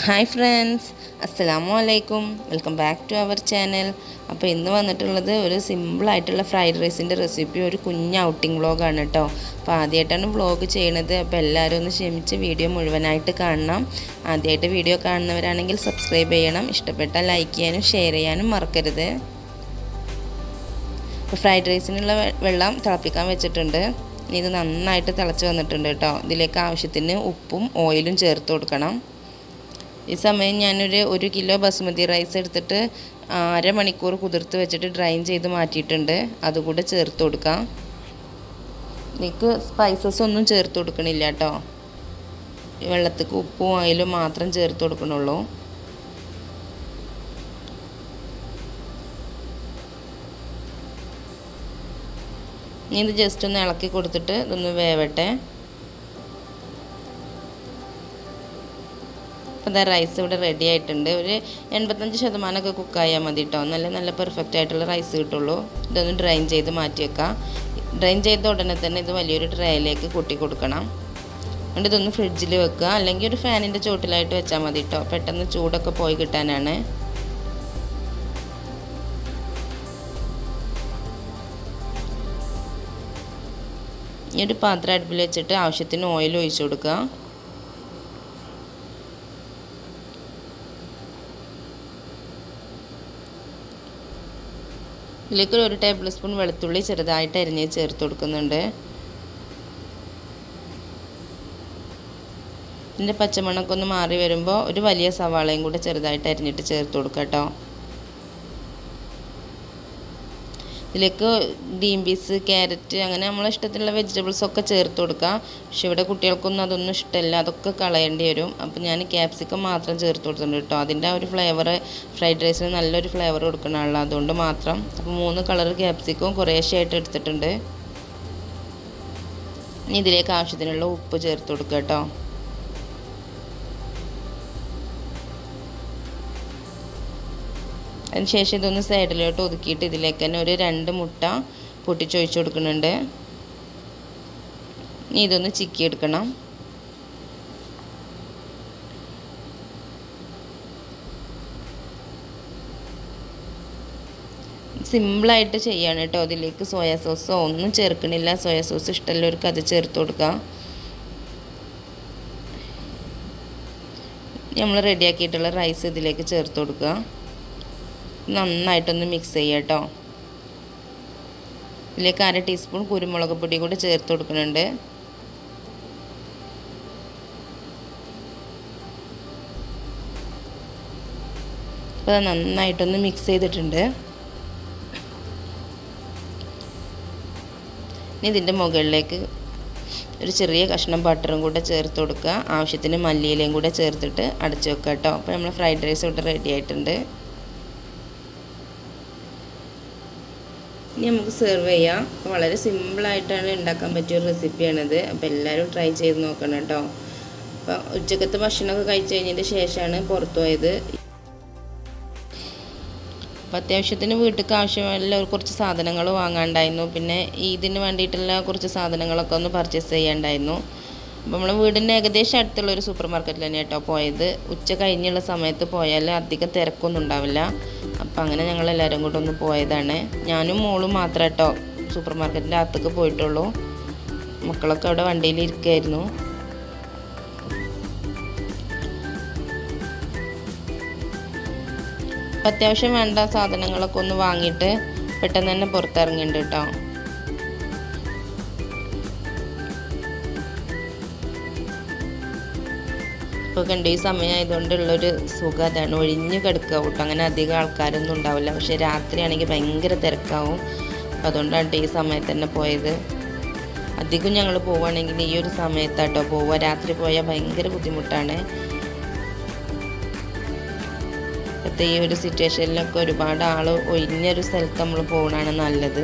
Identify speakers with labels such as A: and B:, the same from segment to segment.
A: hi friends അസ്സലാമു അലൈക്കും welcome back to our channel അപ്പോൾ ഇന്ന് വന്നിട്ടുള്ളത് ഒരു സിമ്പിളായിട്ടുള്ള ഫ്രൈഡ് റൈസിൻ്റെ റെസിപ്പി ഒരു കുഞ്ഞ് ഔട്ടിംഗ് വ്ളോഗാണ് കേട്ടോ അപ്പോൾ ആദ്യമായിട്ടാണ് വ്ളോഗ് ചെയ്യണത് അപ്പോൾ എല്ലാവരും ഒന്ന് ക്ഷമിച്ച് വീഡിയോ മുഴുവനായിട്ട് കാണണം ആദ്യമായിട്ട് വീഡിയോ കാണുന്നവരാണെങ്കിൽ സബ്സ്ക്രൈബ് ചെയ്യണം ഇഷ്ടപ്പെട്ടാൽ ലൈക്ക് ചെയ്യാനും ഷെയർ ചെയ്യാനും മറക്കരുത് അപ്പോൾ ഫ്രൈഡ് റൈസിനുള്ള വെള്ളം തിളപ്പിക്കാൻ വെച്ചിട്ടുണ്ട് ഇനി ഇത് നന്നായിട്ട് തിളച്ച് വന്നിട്ടുണ്ട് കേട്ടോ ഇതിലേക്ക് ആവശ്യത്തിന് ഉപ്പും ഓയിലും ചേർത്ത് കൊടുക്കണം ഈ സമയം ഞാനൊരു ഒരു കിലോ ബസുമതി റൈസ് എടുത്തിട്ട് അരമണിക്കൂർ കുതിർത്ത് വെച്ചിട്ട് ഡ്രൈൻ ചെയ്ത് മാറ്റിയിട്ടുണ്ട് അതുകൂടെ ചേർത്ത് കൊടുക്കാം എനിക്ക് സ്പൈസസ് ഒന്നും ചേർത്ത് കൊടുക്കണില്ല കേട്ടോ വെള്ളത്തേക്ക് ഉപ്പും ഓയിലും മാത്രം ചേർത്ത് കൊടുക്കണുള്ളൂ ഇനി ഇത് ജസ്റ്റ് ഒന്ന് ഇളക്കി കൊടുത്തിട്ട് ഇതൊന്ന് വേവട്ടെ അപ്പോൾ ഇതാ റൈസ് ഇവിടെ റെഡി ആയിട്ടുണ്ട് ഒരു എൺപത്തഞ്ച് ശതമാനമൊക്കെ കുക്കായാൽ മതി കേട്ടോ നല്ല നല്ല പെർഫെക്റ്റ് ആയിട്ടുള്ള റൈസ് കിട്ടുള്ളൂ ഇതൊന്ന് ഡ്രൈൻ ചെയ്ത് മാറ്റി വെക്കാം ഡ്രൈൻ ചെയ്ത ഉടനെ തന്നെ ഇത് വലിയൊരു ട്രേയിലേക്ക് കൂട്ടി കൊടുക്കണം എന്നിട്ട് ഇതൊന്ന് ഫ്രിഡ്ജിൽ വെക്കുക അല്ലെങ്കിൽ ഒരു ഫാനിൻ്റെ ചോട്ടിലായിട്ട് വെച്ചാൽ മതി കേട്ടോ പെട്ടെന്ന് ചൂടൊക്കെ പോയി കിട്ടാനാണ് ഈ ഒരു പാത്രം അടുപ്പിൽ വെച്ചിട്ട് ആവശ്യത്തിന് ഓയിൽ ഒഴിച്ചു കൊടുക്കുക ഇതിലേക്ക് ഒരു ടേബിൾ സ്പൂൺ വെളുത്തുള്ളി ചെറുതായിട്ട് അരിഞ്ഞ് ചേർത്ത് കൊടുക്കുന്നുണ്ട് ഇതിൻ്റെ പച്ചമണമൊക്കെ ഒന്ന് മാറി വരുമ്പോൾ ഒരു വലിയ സവാളയും കൂടെ ചെറുതായിട്ട് അരിഞ്ഞിട്ട് ചേർത്ത് കൊടുക്കുക കേട്ടോ ഇതിലേക്ക് ഗ്രീൻ പീസ് ക്യാരറ്റ് അങ്ങനെ നമ്മളെ ഇഷ്ടത്തിലുള്ള വെജിറ്റബിൾസ് ഒക്കെ ചേർത്ത് കൊടുക്കാം പക്ഷെ ഇവിടെ കുട്ടികൾക്കൊന്നും അതൊന്നും ഇഷ്ടമല്ല അതൊക്കെ കളയേണ്ടി വരും അപ്പോൾ ഞാൻ ക്യാപ്സിക്കം മാത്രം ചേർത്ത് കൊടുത്തിട്ടുണ്ട് കേട്ടോ അതിൻ്റെ ആ ഒരു ഫ്ലേവർ ഫ്രൈഡ് റൈസിന് നല്ലൊരു ഫ്ലേവർ കൊടുക്കണമല്ലോ അതുകൊണ്ട് മാത്രം അപ്പോൾ മൂന്ന് കളർ ക്യാപ്സിക്കവും കുറേശ്ശെയായിട്ട് എടുത്തിട്ടുണ്ട് ഇനി ഇതിലേക്ക് ആവശ്യത്തിനുള്ള ഉപ്പ് ചേർത്ത് കൊടുക്കുക കേട്ടോ അതിനുശേഷം ഇതൊന്ന് സൈഡിലോട്ട് ഒതുക്കിയിട്ട് ഇതിലേക്ക് തന്നെ ഒരു രണ്ട് മുട്ട പൊട്ടിച്ചൊഴിച്ച് കൊടുക്കുന്നുണ്ട് ഇനി ഇതൊന്ന് ചിക്കി എടുക്കണം സിമ്പിളായിട്ട് ചെയ്യാണ് കേട്ടോ അതിലേക്ക് സോയാ സോസോ ഒന്നും ചേർക്കണില്ല സോയാ സോസ് ഇഷ്ടമുള്ളവർക്ക് അത് ചേർത്ത് കൊടുക്കാം നമ്മൾ റെഡിയാക്കിയിട്ടുള്ള റൈസ് ഇതിലേക്ക് ചേർത്ത് കൊടുക്കുക നന്നായിട്ടൊന്ന് മിക്സ് ചെയ്യുക കേട്ടോ ഇതിലേക്ക് അര ടീസ്പൂൺ കുരുമുളക് പൊടി കൂടി ചേർത്ത് കൊടുക്കുന്നുണ്ട് അപ്പോൾ അത് നന്നായിട്ടൊന്ന് മിക്സ് ചെയ്തിട്ടുണ്ട് ഇനി ഇതിൻ്റെ മുകളിലേക്ക് ഒരു ചെറിയ കഷ്ണം ബട്ടറും കൂടെ ചേർത്ത് കൊടുക്കുക ആവശ്യത്തിന് മല്ലിയിലയും കൂടെ ചേർത്തിട്ട് അടച്ചു വെക്കുക കേട്ടോ അപ്പോൾ നമ്മൾ ഫ്രൈഡ് റൈസ് ഇവിടെ റെഡി ആയിട്ടുണ്ട് ഇനി നമുക്ക് സെർവ് ചെയ്യാം വളരെ സിമ്പിളായിട്ടാണ് ഉണ്ടാക്കാൻ പറ്റിയ ഒരു റെസിപ്പിയാണിത് അപ്പോൾ എല്ലാവരും ട്രൈ ചെയ്ത് നോക്കണം കേട്ടോ അപ്പോൾ ഉച്ചക്കത്തെ ഭക്ഷണമൊക്കെ കഴിച്ചു കഴിഞ്ഞതിൻ്റെ ശേഷമാണ് പുറത്തു പോയത് അപ്പോൾ അത്യാവശ്യത്തിന് വീട്ടിലേക്ക് ആവശ്യമുള്ള കുറച്ച് സാധനങ്ങൾ വാങ്ങാണ്ടായിരുന്നു പിന്നെ ഇതിന് വേണ്ടിയിട്ടുള്ള കുറച്ച് സാധനങ്ങളൊക്കെ ഒന്ന് പർച്ചേസ് ചെയ്യാണ്ടായിരുന്നു അപ്പോൾ നമ്മൾ വീടിൻ്റെ ഏകദേശം അടുത്തുള്ള ഒരു സൂപ്പർ മാർക്കറ്റിൽ തന്നെ കേട്ടോ പോയത് ഉച്ച കഴിഞ്ഞുള്ള സമയത്ത് പോയാൽ അധികം തിരക്കൊന്നും ഉണ്ടാവില്ല അപ്പോൾ അങ്ങനെ ഞങ്ങൾ എല്ലാവരും കൂടെ ഒന്ന് പോയതാണ് ഞാനും മോളും മാത്രമേ കേട്ടോ സൂപ്പർ മാർക്കറ്റിൻ്റെ അകത്തേക്ക് പോയിട്ടുള്ളൂ മക്കളൊക്കെ അവിടെ വണ്ടിയിൽ ഇരിക്കുകയായിരുന്നു അത്യാവശ്യം വേണ്ട സാധനങ്ങളൊക്കെ ഒന്ന് വാങ്ങിയിട്ട് പെട്ടെന്ന് തന്നെ പുറത്തിറങ്ങിയിട്ടുണ്ട് കേട്ടോ ഇപ്പോൾ കണ്ട് ഈ സമയമായതുകൊണ്ടുള്ളൊരു സുഖം അതാണ് ഒഴിഞ്ഞു കിടക്കുക കേട്ടോ അങ്ങനെ അധികം ആൾക്കാരൊന്നും ഉണ്ടാവില്ല പക്ഷേ രാത്രിയാണെങ്കിൽ ഭയങ്കര തിരക്കാവും അപ്പം അതുകൊണ്ടാണ് ഈ സമയത്ത് തന്നെ പോയത് അധികം ഞങ്ങൾ പോവുകയാണെങ്കിൽ ഈ ഒരു സമയത്താട്ടോ പോവുക രാത്രി പോയാൽ ഭയങ്കര ബുദ്ധിമുട്ടാണ് ഇപ്പോഴത്തെ ഈ ഒരു സിറ്റുവേഷനിലൊക്കെ ഒരുപാട് ആൾ ഒഴിഞ്ഞൊരു സ്ഥലത്ത് നമ്മൾ പോകണതാണ് നല്ലത്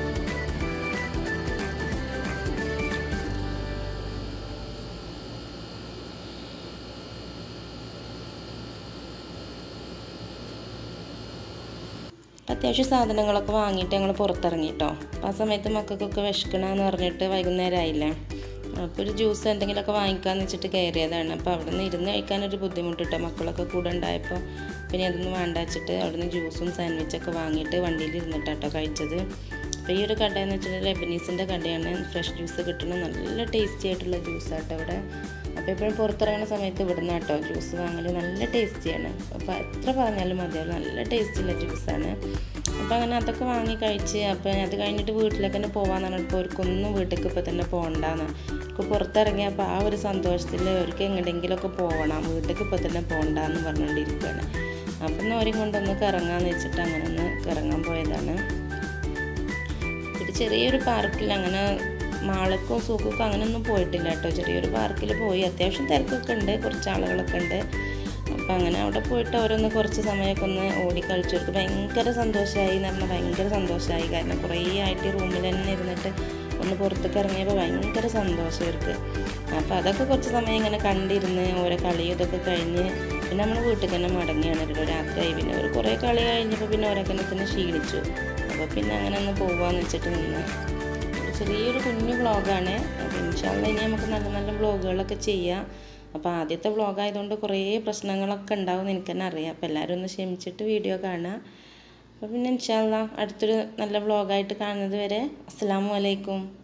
A: അത്യാവശ്യം സാധനങ്ങളൊക്കെ വാങ്ങിയിട്ട് ഞങ്ങൾ പുറത്തിറങ്ങി കേട്ടോ അപ്പോൾ ആ സമയത്ത് മക്കൾക്കൊക്കെ വിശക്കണമെന്ന് പറഞ്ഞിട്ട് വൈകുന്നേരം ആയില്ല അപ്പോൾ ഒരു ജ്യൂസ് എന്തെങ്കിലുമൊക്കെ വാങ്ങിക്കാമെന്ന് വെച്ചിട്ട് കയറിയതാണ് അപ്പോൾ അവിടെ നിന്ന് ഇരുന്ന് കഴിക്കാനൊരു ബുദ്ധിമുട്ടിട്ടോ മക്കളൊക്കെ കൂടെ ഉണ്ടായപ്പോൾ പിന്നെ അതൊന്നും വേണ്ട വെച്ചിട്ട് അവിടെ നിന്ന് ജ്യൂസും സാൻഡ്വിച്ചൊക്കെ വാങ്ങിയിട്ട് വണ്ടിയിൽ ഇരുന്നിട്ടാട്ടോ കഴിച്ചത് അപ്പോൾ ഈ ഒരു കട എന്ന് വെച്ചിട്ടുണ്ടെങ്കിൽ ലെബനീസിൻ്റെ കടയാണ് ഫ്രഷ് ജ്യൂസ് കിട്ടുന്ന നല്ല ടേസ്റ്റി ആയിട്ടുള്ള ജ്യൂസാട്ടോ ഇവിടെ അപ്പോൾ എപ്പോഴും പുറത്തിറങ്ങുന്ന സമയത്ത് ഇവിടുന്ന് കേട്ടോ ജ്യൂസ് വാങ്ങൽ നല്ല ടേസ്റ്റിയാണ് അപ്പോൾ എത്ര പറഞ്ഞാലും മതിയാവും നല്ല ടേസ്റ്റുള്ള ജ്യൂസാണ് അപ്പോൾ അങ്ങനെ അതൊക്കെ വാങ്ങി കഴിച്ച് അപ്പോൾ അത് കഴിഞ്ഞിട്ട് വീട്ടിലേക്ക് തന്നെ പോകാമെന്ന് പറഞ്ഞപ്പോൾ അവർക്കൊന്നും വീട്ടിലേക്ക് ഇപ്പോൾ തന്നെ പോകണ്ടെന്ന് അവർക്ക് പുറത്തിറങ്ങിയപ്പോൾ ആ ഒരു സന്തോഷത്തിൽ അവർക്ക് എങ്ങോട്ടെങ്കിലുമൊക്കെ പോകണം വീട്ടിലേക്ക് ഇപ്പോൾ തന്നെ പോകണ്ടെന്ന് പറഞ്ഞുകൊണ്ടിരിക്കുകയാണ് അപ്പം എന്നാൽ അവരെയും കൊണ്ടൊന്ന് കറങ്ങാമെന്ന് വെച്ചിട്ട് അങ്ങനെ ഒന്ന് കറങ്ങാൻ പോയതാണ് ഇത് ചെറിയൊരു പാർക്കിൽ അങ്ങനെ മാളക്കോ സൂക്കോ അങ്ങനെയൊന്നും പോയിട്ടില്ല കേട്ടോ ചെറിയൊരു പാർക്കിൽ പോയി അത്യാവശ്യം തിരക്കൊക്കെ ഉണ്ട് കുറച്ച് ആളുകളൊക്കെ ഉണ്ട് അപ്പം അങ്ങനെ അവിടെ പോയിട്ട് ഓരോന്ന് കുറച്ച് സമയമൊക്കെ ഒന്ന് ഓടി കളിച്ചവർക്ക് ഭയങ്കര സന്തോഷമായി എന്ന് പറഞ്ഞാൽ ഭയങ്കര സന്തോഷമായി കാരണം കുറേ ആയിട്ട് റൂമിൽ തന്നെ ഇരുന്നിട്ട് ഒന്ന് പുറത്തേക്ക് ഇറങ്ങിയപ്പോൾ ഭയങ്കര സന്തോഷം ഇവർക്ക് അപ്പോൾ അതൊക്കെ കുറച്ച് സമയം ഇങ്ങനെ കണ്ടിരുന്ന് ഓരോ കളിയും ഇതൊക്കെ കഴിഞ്ഞ് പിന്നെ നമ്മൾ വീട്ടിൽ തന്നെ മടങ്ങിയാണ് കേട്ടോ രാത്രിയായി പിന്നെ ഒരു കുറേ കളി കഴിഞ്ഞപ്പോൾ പിന്നെ ഓരോക്കെ തന്നെ ക്ഷീണിച്ചു അപ്പോൾ പിന്നെ അങ്ങനെ ഒന്ന് പോകാമെന്ന് വെച്ചിട്ട് നിന്ന് ഒരു ചെറിയൊരു കുഞ്ഞു വ്ളോഗാണ് അപ്പോൾ ഇൻഷാല്ല ഇനി നമുക്ക് നല്ല നല്ല വ്ളോഗുകളൊക്കെ ചെയ്യാം അപ്പോൾ ആദ്യത്തെ വ്ളോഗ് ആയതുകൊണ്ട് കുറേ പ്രശ്നങ്ങളൊക്കെ ഉണ്ടാവും എന്ന് എനിക്ക് തന്നെ അറിയാം അപ്പോൾ എല്ലാവരും ഒന്ന് ക്ഷമിച്ചിട്ട് വീഡിയോ കാണുക അപ്പോൾ പിന്നെ ഇൻഷാല്ല അടുത്തൊരു നല്ല വ്ളോഗായിട്ട് കാണുന്നത് വരെ അസ്സാം വലൈക്കും